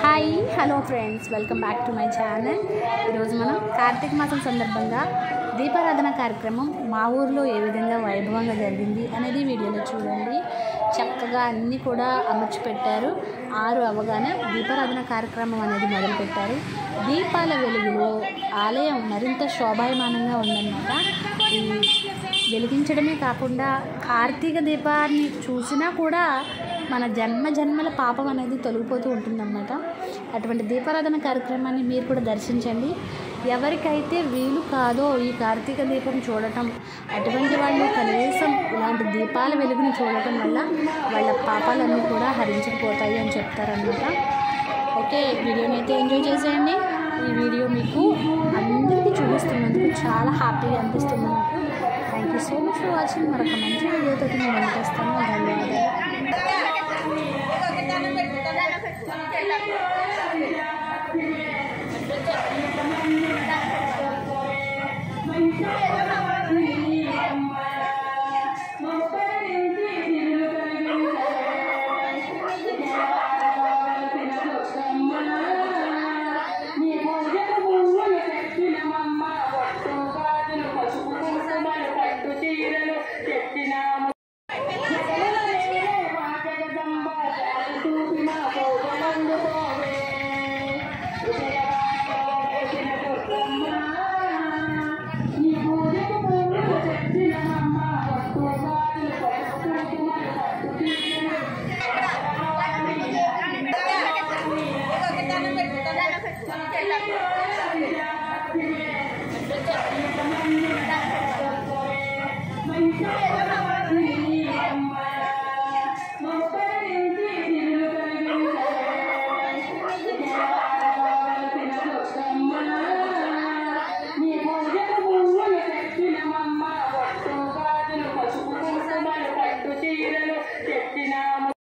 Hi hello friends welcome back to my channel ఈరోజు మనం కార్తీక మాసం సందర్భంగా దీపారాధన కార్యక్రమం మా ఊర్లో ఏ విధంగా వైభవంగా జరిగింది అనేది వీడియోలో చూడండి చక్కగా అన్నీ కూడా అమర్చి పెట్టారు ఆరు అవగానే దీపారాధన కార్యక్రమం అనేది మొదలుపెట్టారు దీపాల వెలుగులో ఆలయం మరింత శోభాయమానంగా ఉందన్నమాట ఈ వెలిగించడమే కాకుండా కార్తీక దీపాన్ని చూసినా కూడా మన జన్మ జన్మల పాపం అనేది తొలగిపోతూ ఉంటుందన్నమాట అటువంటి దీపారాధన కార్యక్రమాన్ని మీరు కూడా దర్శించండి ఎవరికైతే వీలు కాదో ఈ కార్తీక దీపం చూడటం అటువంటి వాళ్ళు కనీసం ఇలాంటి దీపాల వెలుగుని చూడటం వల్ల వాళ్ళ పాపాలన్నీ కూడా హరించుకుపోతాయి అని చెప్తారనమాట ఓకే వీడియోని అయితే ఎంజాయ్ చేసేయండి ఈ వీడియో మీకు అందరికీ చూపిస్తున్నందుకు చాలా హ్యాపీగా అనిపిస్తుంది నాకు thank you so much for watching మరొక మంచి వీడియోతో నేను వెంటేస్తాను ధన్యవాదాలు Thank you.